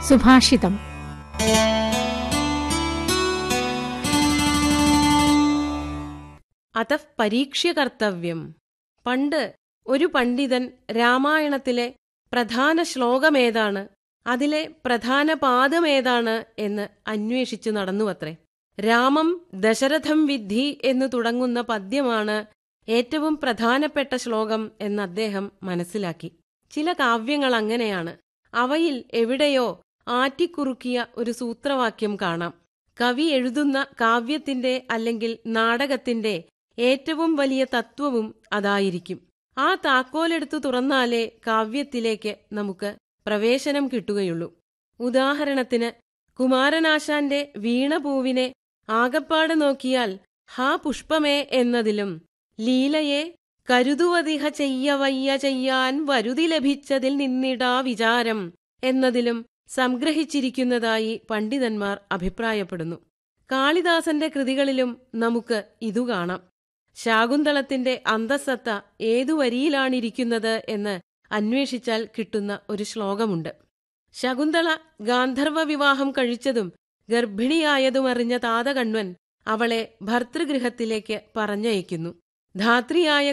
സുഭാഷിതം അതഃ പരീക്ഷ്യ കർത്തവ്യം പണ്ട് ഒരു പണ്ഡിതൻ രാമായണത്തിലെ പ്രധാന ശ്ലോകമേതാണ് അതിലെ പ്രധാന പാദമേതാണ് എന്ന് അന്വേഷിച്ചു നടന്നുവത്രേ രാമം ദശരഥം വിദ്ധി എന്നു തുടങ്ങുന്ന പദ്യമാണ് ഏറ്റവും പ്രധാനപ്പെട്ട ശ്ലോകം എന്ന് അദ്ദേഹം മനസ്സിലാക്കി ചില കാവ്യങ്ങൾ അങ്ങനെയാണ് അവയിൽ എവിടെയോ ആറ്റിക്കുറുക്കിയ ഒരു സൂത്രവാക്യം കാണാം കവി എഴുതുന്ന കാവ്യത്തിന്റെ അല്ലെങ്കിൽ നാടകത്തിന്റെ ഏറ്റവും വലിയ തത്വവും അതായിരിക്കും ആ താക്കോലെടുത്തു തുറന്നാലേ കാവ്യത്തിലേക്ക് നമുക്ക് പ്രവേശനം കിട്ടുകയുള്ളൂ ഉദാഹരണത്തിന് കുമാരനാശാന്റെ വീണപൂവിനെ ആകപ്പാട് നോക്കിയാൽ ഹാ പുഷ്പമേ എന്നതിലും ലീലയെ കരുതുവതിഹ ചെയ്യവയ്യ ചെയ്യാൻ വരുതി ലഭിച്ചതിൽ നിന്നിടാ വിചാരം എന്നതിലും സംഗ്രഹിച്ചിരിക്കുന്നതായി പണ്ഡിതന്മാർ അഭിപ്രായപ്പെടുന്നു കാളിദാസന്റെ കൃതികളിലും നമുക്ക് ഇതു കാണാം ശാകുന്തളത്തിന്റെ അന്തസത്ത ഏതു വരിയിലാണിരിക്കുന്നത് എന്ന് അന്വേഷിച്ചാൽ കിട്ടുന്ന ഒരു ശ്ലോകമുണ്ട് ശകുന്തള ഗാന്ധർവ വിവാഹം കഴിച്ചതും ഗർഭിണിയായതുമറിഞ്ഞ താതകണ്വൻ അവളെ ഭർതൃഗൃഹത്തിലേക്ക് പറഞ്ഞയക്കുന്നു ധാത്രിയായ